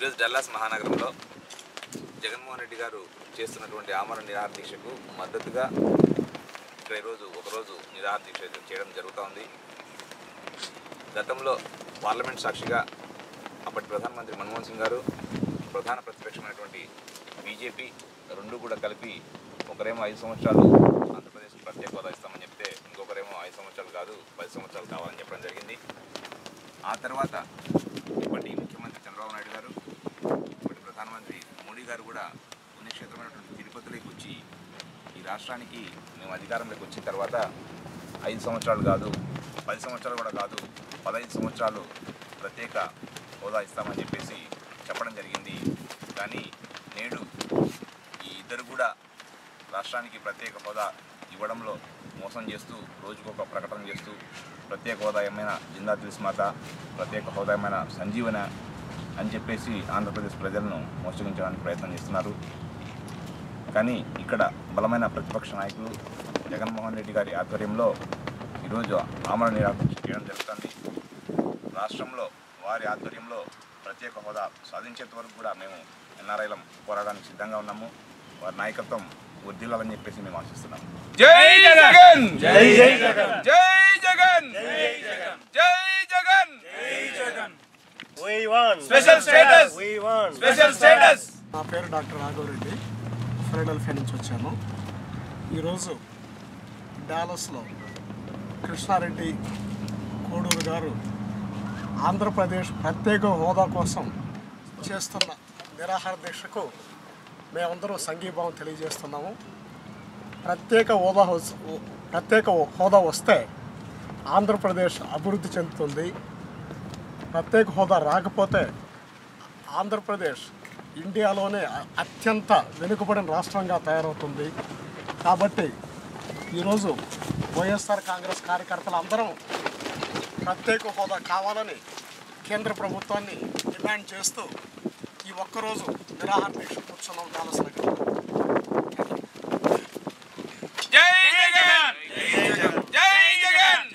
ఈరోజు డల్లాస్ మహానగరంలో జగన్మోహన్ రెడ్డి గారు చేస్తున్నటువంటి ఆమరణ నిరాహార దీక్షకు మద్దతుగా ఇక్కడ ఈరోజు ఒకరోజు నిరాహార దీక్ష చేయడం జరుగుతూ ఉంది గతంలో పార్లమెంట్ సాక్షిగా అప్పటి ప్రధానమంత్రి మన్మోహన్ సింగ్ గారు ప్రధాన ప్రతిపక్షమైనటువంటి బీజేపీ రెండు కూడా కలిపి ఒకరేమో ఐదు సంవత్సరాలు ఆంధ్రప్రదేశ్ ప్రత్యేక హోదా ఇస్తామని చెప్తే ఇంకొకరేమో ఐదు సంవత్సరాలు కాదు పది సంవత్సరాలు కావాలని చెప్పడం జరిగింది ఆ తర్వాత ఇప్పటి ముఖ్యమంత్రి చంద్రబాబు నాయుడు గారు ఇప్పటి ప్రధానమంత్రి మోడీ గారు కూడా పుణ్యక్షేత్రమైనటువంటి తిరుపతిలోకి వచ్చి ఈ రాష్ట్రానికి మేము అధికారంలోకి వచ్చిన తర్వాత ఐదు సంవత్సరాలు కాదు పది సంవత్సరాలు కూడా కాదు పదహైదు సంవత్సరాలు ప్రత్యేక హోదా ఇస్తామని చెప్పేసి చెప్పడం జరిగింది కానీ నేడు ఈ ఇద్దరు కూడా రాష్ట్రానికి ప్రత్యేక హోదా ఇవ్వడంలో మోసం చేస్తూ రోజుకొక ప్రకటన చేస్తూ ప్రత్యేక హోదా ఏమైనా జిందా తిలిస్మాత ప్రత్యేక హోదా ఏమైనా సంజీవన అని చెప్పేసి ఆంధ్రప్రదేశ్ ప్రజలను మోసగించడానికి ప్రయత్నం చేస్తున్నారు కానీ ఇక్కడ బలమైన ప్రతిపక్ష నాయకులు జగన్మోహన్ రెడ్డి గారి ఆధ్వర్యంలో ఈరోజు ఆమరణ నిరాకరణ చేయడం జరుగుతుంది రాష్ట్రంలో వారి ఆధ్వర్యంలో ప్రత్యేక హోదా సాధించేంత వరకు కూడా మేము ఎన్ఆర్ఐలం పోరాడానికి సిద్ధంగా ఉన్నాము వారి నాయకత్వం వర్ధిల్లాలని చెప్పేసి మేము ఆశిస్తున్నాము జై జగన్ జై జగన్ జై జగన్ జై Jagan We won. Special status. We won. Special status నా పేరు డాక్టర్ రాఘవరెడ్డి ఫిలడెల్ఫియా నుంచి వచ్చాను ఈరోజు డాలస్లో కృష్ణారెడ్డి కోడూరు గారు ఆంధ్రప్రదేశ్ ప్రత్యేక హోదా కోసం చేస్తున్న నిరాహార దీక్షకు మేమందరం సంఘీభావం తెలియజేస్తున్నాము ప్రత్యేక హోదా వస్- ప్రత్యేక హోదా వస్తే ఆంధ్రప్రదేశ్ అభివృద్ధి చెందుతుంది ప్రత్యేక హోదా రాకపోతే ఆంధ్రప్రదేశ్ ఇండియాలోనే అ- అత్యంత వెనుకబడిన రాష్ట్రంగా తయారవుతుంది కాబట్టి ఈరోజు వైఎస్ఆర్ కాంగ్రెస్ కార్యకర్తలు అందరం ప్రత్యేక హోదా కావాలని కేంద్ర ప్రభుత్వాన్ని డిమాండ్ చేస్తూ ఈ ఒక్కరోజు నిరాహార దీక్ష కూర్చున్నాం డాలస్ నగరంలో జై జగన్ జై జగన్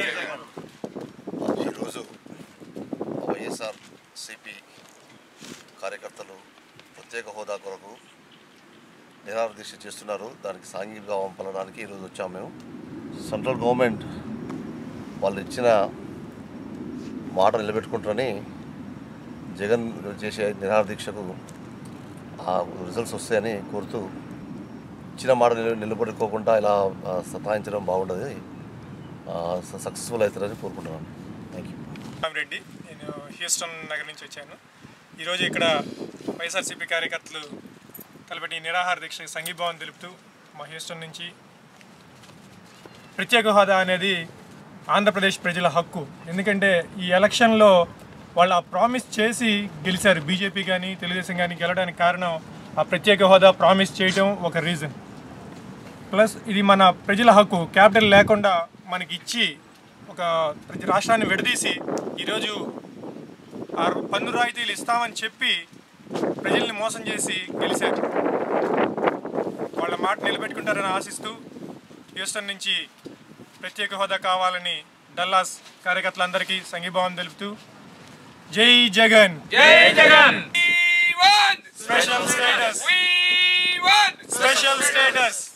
ఈరోజు వైఎస్ఆర్ సిపి కార్యకర్తలు ప్రత్యేక హోదా కొరకు నిరాహార దీక్ష చేస్తున్నారు దానికి సాంఘికంగా పలడానికి ఈరోజు వచ్చాము మేము సెంట్రల్ గవర్నమెంట్ వాళ్ళు ఇచ్చిన మాట నిలబెట్టుకుంటారని జగన్ చేసే నిరాహార దీక్షకు ఆ రిజల్ట్స్ వస్తాయని కోరుతూ ఇచ్చిన మాట నిల నిలబెట్టుకోకుండా ఇలా ఆ, సతాయించడం బాగుండదు సక్సెస్ఫుల్ అవుతారని కోరుకుంటున్నాను థ్యాంక్ యూ రెడ్డి నేను హ్యూస్టన్ నగర్ నుంచి వచ్చాను ఈరోజు ఇక్కడ వైఎస్ఆర్సీపీ కార్యకర్తలు తలపెట్టి నిరాహార దీక్ష సంఘీభావం తెలుపుతూ మా హ్యూస్టన్ నుంచి ప్రత్యేక హోదా అనేది ఆంధ్రప్రదేశ్ ప్రజల హక్కు ఎందుకంటే ఈ ఎలక్షన్లో వాళ్ళు ఆ ప్రామిస్ చేసి గెలిచారు బీజేపీ కానీ తెలుగుదేశం కానీ గెలవడానికి కారణం ఆ ప్రత్యేక హోదా ప్రామిస్ చేయడం ఒక రీజన్ ప్లస్ ఇది మన ప్రజల హక్కు క్యాపిటల్ లేకుండా మనకి ఇచ్చి ఒక ప్రతి రాష్ట్రాన్ని విడదీసి ఈరోజు ఆ పన్ను రాయితీలు ఇస్తామని చెప్పి ప్రజల్ని మోసం చేసి గెలిచారు వాళ్ళ మాట నిలబెట్టుకుంటారని ఆశిస్తూ హ్యూస్టన్ నుంచి ప్రత్యేక హోదా కావాలని డల్లాస్ కార్యకర్తలందరికీ సంఘీభావం తెలుపుతూ జై జగన్ జై Jagan We won! Special status We won! Special status